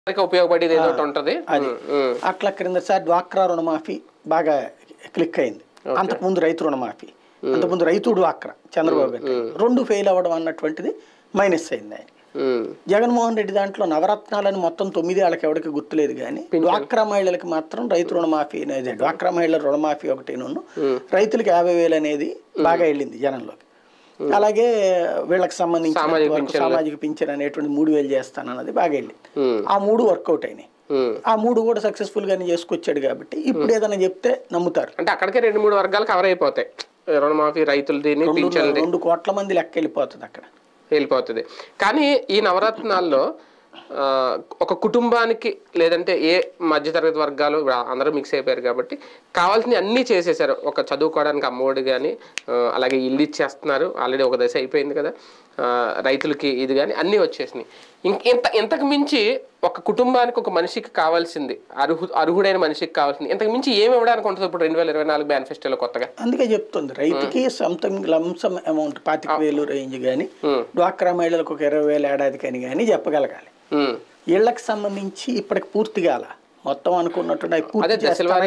అందరికీ ఉపయోగపడేది ఏదో ఒకటి ఉంటది అది ఉమ్, ఉమ్, అట్లా క్రిందసారి డ్వాక్రా రుణమాఫీ బాగా క్లిక్ అయింది అంతకుముందు రైతు రుణమాఫీ అంతకుముందు రైతు డ్వాక్రా చంద్రబాబు గారు రెండు ఫెయిల్ అవ్వడం అన్నటువంటిది మైనస్ అయింది ఆయన ఉమ్, జగన్మోహన్ రెడ్డి దాంట్లో నవరత్నాలని మొత్తం తొమ్మిది వాళ్ళకి ఎవరికి గుర్తులేదు కానీ డ్వాక్రా మహిళలకి మాత్రం రైతు రుణమాఫీ అనేది డ్వాక్రా మహిళల రుణమాఫీ ఒకటి రైతులకు యాభై వేలు అనేది బాగా వెళ్ళింది జనంలోకి అలాగే వీళ్ళకి సంబంధించి సామాజిక సామాజిక పింఛన్ అనేటువంటి మూడు వేలు చేస్తానన్నది బాగా వెళ్ళింది ఉమ్, ఆ మూడు వర్కౌట్ అయినాయి ఉమ్. ఆ మూడు కూడా సక్సెస్ఫుల్ గానే చేసుకొచ్చాడు కాబట్టి ఇప్పుడు ఏదైనా చెప్తే నమ్ముతారు అంటే అక్కడికే రెండు మూడు వర్గాలు కవర్ అయిపోతాయి రుణమాఫీ రైతులది రెండు పింఛన్ది రెండు కోట్ల మంది లెక్క వెళ్ళిపోతుంది అక్కడ వెళ్ళిపోతుంది కానీ ఈ నవరత్నాల్లో ఆ, ఒక కుటుంబానికి లేదంటే ఏ మధ్యతరగతి వర్గాలు ఇప్పుడు అందరూ మిక్స్ అయిపోయారు కాబట్టి కావాల్సినవి అన్నీ చేసేసారు ఒక చదువుకోవడానికి అమ్మఒడి కానీ అలాగే ఇల్లు ఇచ్చేస్తున్నారు ఆల్రెడీ ఒక దశ అయిపోయింది కదా ఆ, రైతులకి ఇది కానీ అన్నీ వచ్చేసినాయి ఇంక ఇంత ఇంతకు మించి ఒక కుటుంబానికి ఒక మనిషికి కావాల్సింది అర్హు అర్హుడైన మనిషికి కావాల్సింది ఇంతకు మించి ఏమి ఇవ్వడానికి ఉంటుంది ఇప్పుడు రెండు వేల ఇరవై నాలుగు మేనిఫెస్టోలో కొత్తగా అందుకే చెప్తుంది రైతుకి సంథింగ్ లంసమ్ అమౌంట్ పాతిక వేలు రేంజ్ కానీ ఉమ్, డ్వాక్రా మహిళలకు ఒక ఇరవై వేలు ఏడాది కానీ కానీ చెప్పగలగాలి ఉమ్. ఇళ్లకు సంబంధించి ఇప్పటికి పూర్తిగా అలా మొత్తం అనుకున్నట్టు అవి అదే పూర్తి దశల వారీగా